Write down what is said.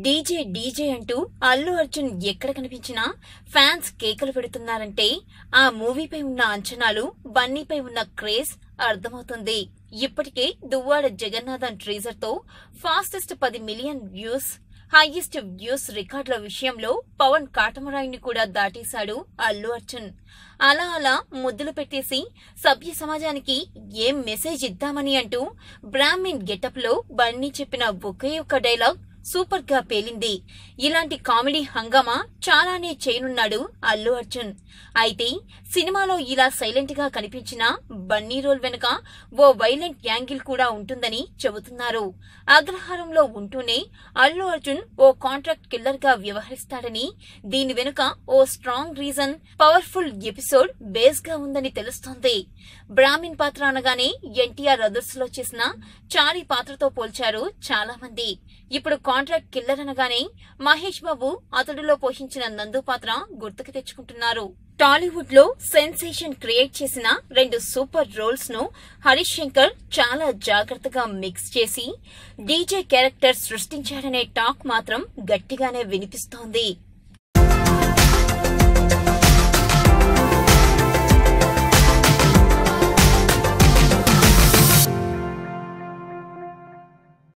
DJ DJ అంటూ అల్లు అర్జున్ ఎక్కడ కనిపించినా ఫ్యాన్స్ కేకలు పెడుతున్నారంటే ఆ మూవీపై ఉన్న అంచనాలు బన్నీపై ఉన్న క్రేజ్ అర్థమవుతుంది ఇప్పటికే దువ్వాడ జగన్నాథన్ ట్రీజర్ తో ఫాస్టెస్ట్ పది మిలియన్ వ్యూస్ హైయెస్ట్ వ్యూస్ రికార్డుల విషయంలో పవన్ కాటమరాయుని కూడా దాటేశాడు అల్లు అర్జున్ అలా అలా ముద్దులు పెట్టేసి సభ్య సమాజానికి ఏం మెసేజ్ ఇద్దామని అంటూ బ్రాహ్మిన్ గెటప్ లో బన్నీ చెప్పిన ఒకే ఒక్క డైలాగ్ సూపర్ గా పేలింది ఇలాంటి కామెడీ హంగామా చాలానే చేయనున్నాడు అల్లు అర్జున్ అయితే సినిమాలో ఇలా సైలెంట్ గా కనిపించిన బన్నీ రోల్ వెనుక ఓ వైలెంట్ యాంగిల్ కూడా ఉంటుందని చెబుతున్నారు అగ్రహారంలో ఉంటూనే అల్లు అర్జున్ ఓ కాంట్రాక్ట్ కిల్లర్ గా వ్యవహరిస్తాడని దీని వెనుక ఓ strong reason powerful episode base గా ఉందని తెలుస్తోంది బ్రాహ్మిన్ పాత్ర అనగానే ఎన్టీఆర్ అదర్స్ లో చేసిన చారి పాత్రతో పోల్చారు చాలా మంది ఇప్పుడు కాంట్రాక్ట్ కిల్లర్ అనగానే మహేష్ బాబు అతడిలో పోషించిన నందు పాత్ర గుర్తుకు తెచ్చుకుంటున్నారు టాలీవుడ్ లో సెన్సేషన్ క్రియేట్ చేసిన రెండు సూపర్ రోల్స్ ను హరీష్ శంకర్ చాలా జాగ్రత్తగా మిక్స్ చేసి డీజే క్యారెక్టర్ సృష్టించాడనే టాక్ మాత్రం గట్టిగానే వినిపిస్తోంది